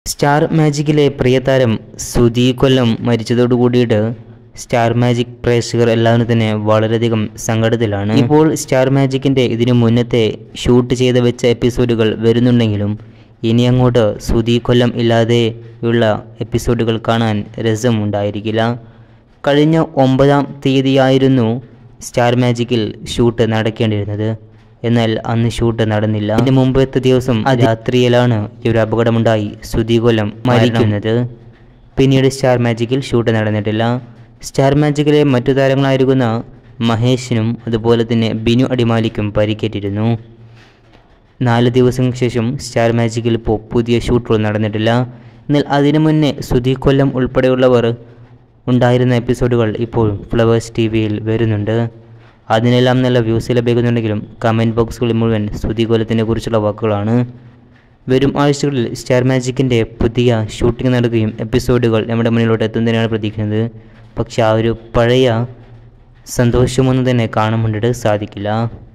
star മാജിക്കിലെ പ്രിയതാരം Sudhi കൊല്ലം മരിച്ചതോടു കൂടിയിട്ട് star magic പ്രേക്ഷകർ എല്ലാവരും തന്നെ വളരെയധികം സങ്കടത്തിലാണ് ഇപ്പോൾ സ്റ്റാർ മാജിക്കിന്റെ ഇതിനു മുന്നത്തെ ഷൂട്ട് ചെയ്ത് വെച്ച എപ്പിസോഡുകൾ വരുന്നുണ്ടെങ്കിലും ഇനി അങ്ങോട്ട് സുധി കൊല്ലം ഇല്ലാതെയുള്ള എപ്പിസോഡുകൾ കാണാൻ രസമുണ്ടായിരിക്കില്ല കഴിഞ്ഞ ഒമ്പതാം തീയതിയായിരുന്നു സ്റ്റാർ മാജിക്കിൽ ഷൂട്ട് നടക്കേണ്ടിയിരുന്നത് എന്നാൽ അന്ന് ഷൂട്ട് നടന്നില്ല അതിന് മുമ്പത്തെ ദിവസം രാത്രിയിലാണ് ഈ ഒരു അപകടമുണ്ടായി സുധി കൊല്ലം മരിക്കുന്നത് പിന്നീട് സ്റ്റാർ മാജിക്കിൽ ഷൂട്ട് നടന്നിട്ടില്ല സ്റ്റാർ മാജിക്കിലെ മറ്റു താരങ്ങളായിരിക്കുന്ന മഹേഷിനും അതുപോലെ തന്നെ ബിനു അടിമാലിക്കും പരിക്കേറ്റിരുന്നു നാല് ദിവസങ്ങൾക്ക് ശേഷം സ്റ്റാർ മാജിക്കിൽ ഇപ്പോൾ പുതിയ ഷൂട്ടുകൾ നടന്നിട്ടില്ല എന്നാൽ അതിനു മുന്നേ സുധി കൊല്ലം ഉൾപ്പെടെയുള്ളവർ ഉണ്ടായിരുന്ന എപ്പിസോഡുകൾ ഇപ്പോൾ ഫ്ലവേഴ്സ് ടി വിയിൽ വരുന്നുണ്ട് അതിനെല്ലാം നല്ല വ്യൂസ് ലഭിക്കുന്നുണ്ടെങ്കിലും കമൻറ്റ് ബോക്സുകളിൽ മുഴുവൻ സുധി കൊല്ലത്തിനെ കുറിച്ചുള്ള വാക്കുകളാണ് വരും ആഴ്ചകളിൽ സ്റ്റാർ മാജിക്കിൻ്റെ പുതിയ ഷൂട്ടിംഗ് നടക്കുകയും എപ്പിസോഡുകൾ നമ്മുടെ മുന്നിലോട്ട് എത്തുന്നതിനാണ് പ്രതീക്ഷിക്കുന്നത് പക്ഷെ ആ ഒരു പഴയ സന്തോഷമൊന്നും തന്നെ കാണാൻ വേണ്ടിയിട്ട് സാധിക്കില്ല